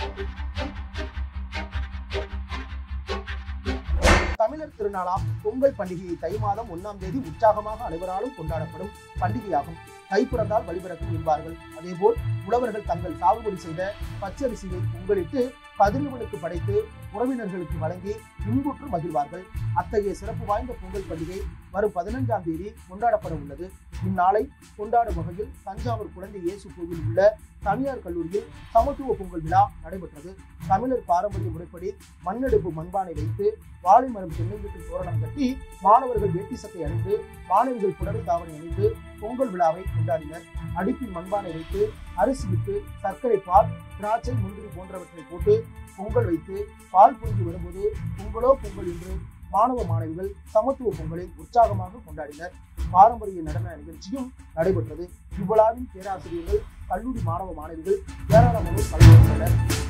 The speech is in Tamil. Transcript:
தமிழர் திருநாளாம் பொங்கல் பண்டிகையை தை மாதம் ஒன்னாம் தேதி உற்சாகமாக அனைவராலும் கொண்டாடப்படும் பண்டிகையாகும் தை பிறந்தால் வழிபிறக்கும் என்பார்கள் அதேபோல் உழவர்கள் தங்கள் சாகுபடி செய்த பச்சரிசியை பொங்கலிட்டு கதிரவனுக்கு படைத்து உறவினர்களுக்கு வழங்கி இன்புற்று மகிழ்வார்கள் அத்தகைய சிறப்பு வாய்ந்த பொங்கல் பண்டிகை வரும் பதினஞ்சாம் தேதி கொண்டாடப்பட உள்ளது இந்நாளை கொண்டாடும் வகையில் தஞ்சாவூர் குழந்தை இயேசு கோவில் உள்ள தனியார் கல்லூரியில் சமத்துவ பொங்கல் விழா நடைபெற்றது தமிழர் பாரம்பரிய முறைப்படி மண்ணெடுப்பு மண்பானை வைத்து வாழை மரம் தென்னங்கீட்டில் தோரணம் கட்டி மாணவர்கள் வேட்டி சட்டை அணிந்து மாணவிகள் புடவை தாவணி அணிந்து பொங்கல் விழாவை கொண்டாடினர் அடுப்பில் மண்பானை வைத்து அரிசி விட்டு சர்க்கரை பால் திராட்சை முந்திரி போன்றவற்றை போட்டு பொங்கல் வைத்து பால் பொங்கி வரும்போது பொங்கலோ பொங்கல் என்று மாணவ மாணவிகள் சமத்துவ பொங்கலை உற்சாகமாக கொண்டாடினர் பாரம்பரிய நடன நிகழ்ச்சியும் நடைபெற்றது இவ்விழாவின் பேராசிரியர்கள் கல்லூரி மாணவ மாணவிகள் ஏராளமானோர் கலந்து கொண்டனர்